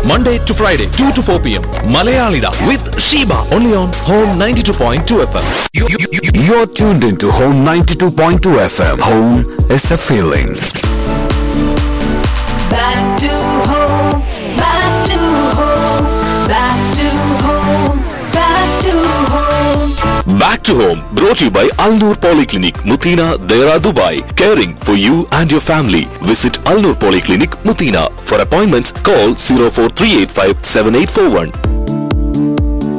Monday to Friday, 2 to 4 p.m. Malayalida with Sheba. Only on Home 92.2 FM. You- you- you- You're tuned into Home 92.2 FM. Home is the feeling. Back to home, back to home, back to home, back to home. Back to home, brought to you by Alnur Polyclinic, Mutina, Dera, Dubai. Caring for you and your family. Visit Alnur Polyclinic, Mutina. For appointments, call 04385 7841.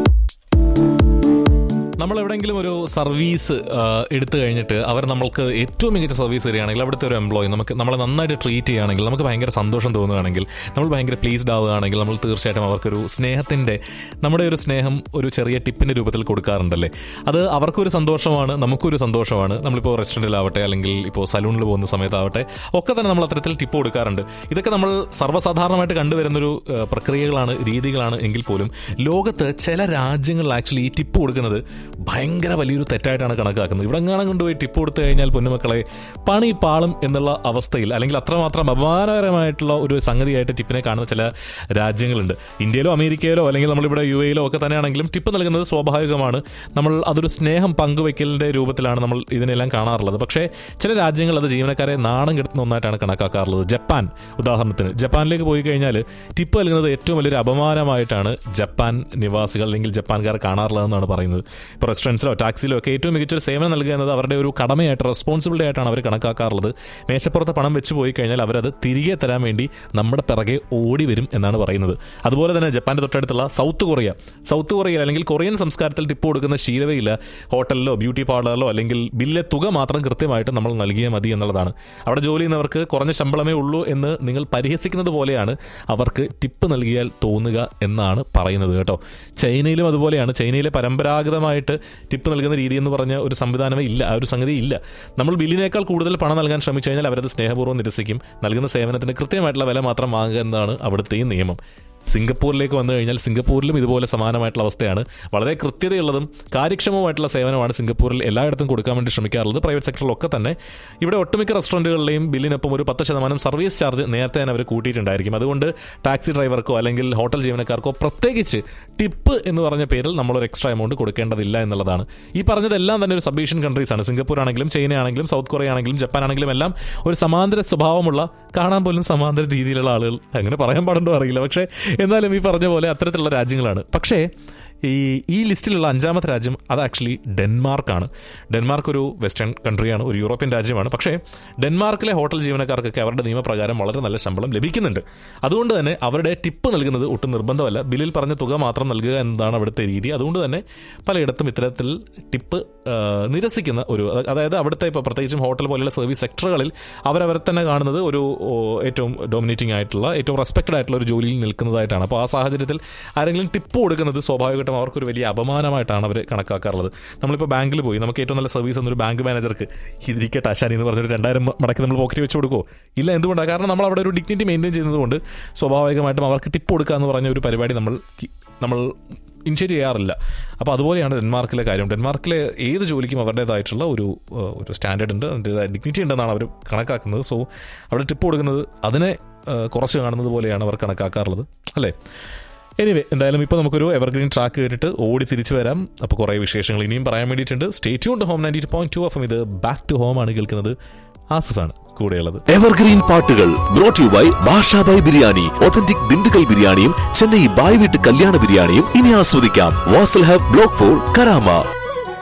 നമ്മൾ എവിടെയെങ്കിലും ഒരു service ആ, എടുത്തു കഴിഞ്ഞിട്ട് അവർ നമ്മൾക്ക് ഏറ്റവും മികച്ച service തരികയാണെങ്കിൽ അവിടുത്തെ ഒരു എംപ്ലോയി നമുക്ക് നമ്മളെ നന്നായിട്ട് ട്രീറ്റ് ചെയ്യുകയാണെങ്കിൽ നമുക്ക് ഭയങ്കര സന്തോഷം തോന്നുകയാണെങ്കിൽ നമ്മൾ ഭയങ്കര പ്ലീസ്ഡ് ആവുകയാണെങ്കിൽ നമ്മൾ തീർച്ചയായിട്ടും അവർക്കൊരു സ്നേഹത്തിൻ്റെ നമ്മുടെ ഒരു സ്നേഹം ഒരു ചെറിയ ടിപ്പിൻ്റെ രൂപത്തിൽ കൊടുക്കാറുണ്ടല്ലേ അത് അവർക്കൊരു സന്തോഷമാണ് നമുക്കൊരു സന്തോഷമാണ് നമ്മളിപ്പോൾ റെസ്റ്റോറൻറ്റിലാവട്ടെ അല്ലെങ്കിൽ ഇപ്പോൾ സലൂണിൽ പോകുന്ന സമയത്താവട്ടെ ഒക്കെ തന്നെ നമ്മൾ അത്തരത്തിൽ ടിപ്പ് കൊടുക്കാറുണ്ട് ഇതൊക്കെ നമ്മൾ സർവ്വസാധാരണമായിട്ട് കണ്ടുവരുന്നൊരു ആ, പ്രക്രിയകളാണ് രീതികളാണ് എങ്കിൽ പോലും ലോകത്ത് ചില രാജ്യങ്ങളിൽ ആക്ച്വലി ഈ ടിപ്പ് കൊടുക്കുന്നത് ഭയങ്കര വലിയൊരു തെറ്റായിട്ടാണ് കണക്കാക്കുന്നത് ഇവിടെ എങ്ങാനും കൊണ്ടുപോയി ടിപ്പ് കൊടുത്തു കഴിഞ്ഞാൽ പൊന്നുമക്കളെ പണി പാളും എന്നുള്ള അവസ്ഥയിൽ അല്ലെങ്കിൽ അത്രമാത്രം അപമാനകരമായിട്ടുള്ള ഒരു സംഗതിയായിട്ട് ടിപ്പിനെ കാണുന്ന ചില രാജ്യങ്ങളുണ്ട് ഇന്ത്യയിലോ അമേരിക്കയിലോ അല്ലെങ്കിൽ നമ്മളിവിടെ യു എയിലോ ഒക്കെ തന്നെയാണെങ്കിലും ടിപ്പ് നൽകുന്നത് സ്വാഭാവികമാണ് നമ്മൾ അതൊരു സ്നേഹം പങ്കുവെക്കലിൻ്റെ രൂപത്തിലാണ് നമ്മൾ ഇതിനെല്ലാം കാണാറുള്ളത് പക്ഷേ ചില രാജ്യങ്ങൾ അത് ജീവനക്കാരെ നാണം കെടുത്തുന്ന ഒന്നായിട്ടാണ് കണക്കാക്കാറുള്ളത് ജപ്പാൻ ഉദാഹരണത്തിന് ജപ്പാനിലേക്ക് പോയി കഴിഞ്ഞാൽ ടിപ്പ് നൽകുന്നത് ഏറ്റവും വലിയൊരു അപമാനമായിട്ടാണ് ജപ്പാൻ നിവാസികൾ അല്ലെങ്കിൽ ജപ്പാൻകാർ കാണാറുള്ളതെന്നാണ് പറയുന്നത് ഇപ്പോൾ റെസ്റ്റോറൻറ്റ്സിലോ ടാക്സിയിലോ ഒക്കെ ഏറ്റവും മികച്ചൊരു സേവനം നൽകുക എന്നത് അവരുടെ ഒരു കടമയായിട്ട് റെസ്പോൺസിബിലിറ്റി ആയിട്ടാണ് അവർ കണക്കാക്കാറുള്ളത് മേശപ്പുറത്ത് പണം വെച്ച് പോയി കഴിഞ്ഞാൽ അവരത് തിരികെ തരാൻ വേണ്ടി നമ്മുടെ പിറകെ ഓടി വരും എന്നാണ് പറയുന്നത് അതുപോലെ തന്നെ ജപ്പാന്റെ തൊട്ടടുത്തുള്ള സൗത്ത് കൊറിയ സൗത്ത് കൊറിയ അല്ലെങ്കിൽ കൊറിയൻ സംസ്കാരത്തിൽ ടിപ്പ് കൊടുക്കുന്ന ശീലവേ ഇല്ല ഹോട്ടലിലോ ബ്യൂട്ടി പാർലറിലോ അല്ലെങ്കിൽ ബില്ലെ തുക മാത്രം കൃത്യമായിട്ട് നമ്മൾ നൽകിയാൽ മതി എന്നുള്ളതാണ് അവിടെ ജോലി ചെയ്യുന്നവർക്ക് കുറഞ്ഞ ശമ്പളമേ ഉള്ളൂ എന്ന് നിങ്ങൾ പരിഹസിക്കുന്നത് പോലെയാണ് അവർക്ക് ടിപ്പ് നൽകിയാൽ തോന്നുക എന്നാണ് പറയുന്നത് കേട്ടോ ചൈനയിലും അതുപോലെയാണ് ചൈനയിലെ പരമ്പരാഗതമായിട്ട് ടിപ്പ് നൽകുന്ന രീതി എന്ന് പറഞ്ഞ ഒരു സംവിധാനമേ ഇല്ല ആ ഒരു സംഗതി ഇല്ല നമ്മൾ ബില്ലിനേക്കാൾ കൂടുതൽ പണം നൽകാൻ ശ്രമിച്ചു കഴിഞ്ഞാൽ അവരത് സ്നേഹപൂർവ്വം നിരസിക്കും നൽകുന്ന സേവനത്തിന് കൃത്യമായിട്ടുള്ള വില മാത്രം വാങ്ങുക എന്നതാണ് അവിടുത്തെയും നിയമം സിംഗപ്പൂരിലേക്ക് വന്നു കഴിഞ്ഞാൽ സിംഗപ്പൂരിലും ഇതുപോലെ സമാനമായിട്ടുള്ള അവസ്ഥയാണ് വളരെ കൃത്യതയുള്ളതും കാര്യക്ഷമമായിട്ടുള്ള സേവനമാണ് സിംഗപ്പൂരിൽ എല്ലായിടത്തും കൊടുക്കാൻ വേണ്ടി ശ്രമിക്കാറുള്ളത് പ്രൈവറ്റ് സെക്ടറിലൊക്കെ തന്നെ ഇവിടെ ഒട്ടുമിക്ക റെസ്റ്റോറൻറ്റുകളിലെയും ബില്ലിനൊപ്പം ഒരു പത്ത് ശതമാനം സർവീസ് ചാർജ് നേരത്തെ തന്നെ അവർ കൂട്ടിയിട്ടുണ്ടായിരിക്കും അതുകൊണ്ട് ടാക്സി ഡ്രൈവർക്കോ അല്ലെങ്കിൽ ഹോട്ടൽ ജീവനക്കാർക്കോ പ്രത്യേകിച്ച് ടിപ്പ് എന്ന് പറഞ്ഞ പേരിൽ നമ്മളൊരു എക്സ്ട്രാ എമൗണ്ട് കൊടുക്കേണ്ടതില്ല എന്നുള്ളതാണ് ഈ പറഞ്ഞതെല്ലാം തന്നെ ഒരു സബീഷ്യൻ കൺട്രീസ് ആണ് സിംഗപ്പൂർ ആണെങ്കിലും ചൈന ആണെങ്കിലും സൗത്ത് കൊറിയ ആണെങ്കിലും ജപ്പാൻ ആണെങ്കിലും എല്ലാം ഒരു സമാന്തര സ്വഭാവമുള്ള കാണാൻ പോലും സമാന്തര രീതിയിലുള്ള ആളുകൾ അങ്ങനെ പറയാൻ പാടുണ്ടോ അറിയില്ല പക്ഷേ എന്നാലും ഈ പറഞ്ഞ പോലെ അത്തരത്തിലുള്ള രാജ്യങ്ങളാണ് പക്ഷേ ഈ ഈ ലിസ്റ്റിലുള്ള അഞ്ചാമത്തെ രാജ്യം അത് ആക്ച്വലി ഡെൻമാർക്കാണ് ഡെൻമാർക്ക് ഒരു വെസ്റ്റേൺ കൺട്രിയാണ് ഒരു യൂറോപ്യൻ രാജ്യമാണ് പക്ഷേ ഡെൻമാർക്കിലെ ഹോട്ടൽ ജീവനക്കാർക്കൊക്കെ അവരുടെ നിയമപ്രകാരം വളരെ നല്ല ശമ്പളം ലഭിക്കുന്നുണ്ട് അതുകൊണ്ട് തന്നെ അവരുടെ ടിപ്പ് നൽകുന്നത് ഒട്ടും നിർബന്ധമല്ല ബില്ലിൽ പറഞ്ഞ തുക മാത്രം നൽകുക എന്നതാണ് അവിടുത്തെ രീതി അതുകൊണ്ട് തന്നെ പലയിടത്തും ഇത്തരത്തിൽ ടിപ്പ് ആ, നിരസിക്കുന്ന ഒരു അതായത് അവിടുത്തെ ഇപ്പോൾ പ്രത്യേകിച്ചും ഹോട്ടൽ പോലെയുള്ള സർവീസ് സെക്ടറുകളിൽ അവരവരെ തന്നെ കാണുന്നത് ഒരു ഓ, ഏറ്റവും ഡോമിനേറ്റിംഗ് ആയിട്ടുള്ള ഏറ്റവും റെസ്പെക്റ്റഡ് ആയിട്ടുള്ള ഒരു ജോലിയിൽ നിൽക്കുന്നതായിട്ടാണ് അപ്പോൾ ആ സാഹചര്യത്തിൽ ആരെങ്കിലും ടിപ്പ് കൊടുക്കുന്നത് സ്വാഭാവികമായിട്ടും അവർക്കൊരു വലിയ അപമാനമായിട്ടാണ് അവർ കണക്കാക്കാറുള്ളത് നമ്മളിപ്പോൾ ബാങ്കിൽ പോയി നമുക്ക് ഏറ്റവും നല്ല സർവീസ് എന്നൊരു ബാങ്ക് മാനേജർക്ക് ഇതിരിക്കട്ടെ അശാനി എന്ന് പറഞ്ഞൊരു രണ്ടായിരം മടക്കി നമ്മൾ പോക്കറ്റ് വെച്ച് കൊടുക്കുമോ ഇല്ല എന്തുകൊണ്ടാണ് കാരണം നമ്മൾ അവിടെ ഒരു ഡിഗ്നിറ്റി മെയിൻറ്റെയിൻ ചെയ്യുന്നതുകൊണ്ട് സ്വാഭാവികമായിട്ടും അവർക്ക് ടിപ്പ് കൊടുക്കുക എന്ന് പറഞ്ഞ ഒരു പരിപാടി നമ്മൾ നമ്മൾ ഇനിഷ്യേറ്റ് ചെയ്യാറില്ല അപ്പോൾ അതുപോലെയാണ് ഡെൻമാർക്കിലെ കാര്യം ഡെൻമാർക്കിലെ ഏത് ജോലിക്കും അവരുടേതായിട്ടുള്ള ഒരു ഏഹ്, ഒരു സ്റ്റാൻഡേർഡ് ഉണ്ട് അതിൻ്റെതായ ഡിഗ്നിറ്റി ഉണ്ടെന്നാണ് അവർ കണക്കാക്കുന്നത് സോ അവിടെ ടിപ്പ് കൊടുക്കുന്നത് അതിനെ ഏഹ്, കുറച്ച് കാണുന്നത് പോലെയാണ് അവർ കണക്കാക്കാറുള്ളത് അല്ലേ എനിവേ എന്തായാലും ഇപ്പോൾ നമുക്കൊരു എവർഗ്രീൻ ട്രാക്ക് കേട്ടിട്ട് ഓടി തിരിച്ചു വരാം അപ്പോൾ കുറേ വിശേഷങ്ങൾ ഇനിയും പറയാൻ വേണ്ടിയിട്ടുണ്ട് stay tune home ninety two point two F ഇത് ബാക്ക് ടു ഹോം ആണ് കേൾക്കുന്നത് ആസിഫാണ് കൂടെയുള്ളത് എവർഗ്രീൻ പാട്ടുകൾ brought you by Bashabhai biryani authentic Dindigul ബിരിയാണിയും ചെന്നൈ ബായ് വീട്ട് കല്യാണ ബിരിയാണിയും ഇനി ആസ്വദിക്കാം Vasal hub block four Karama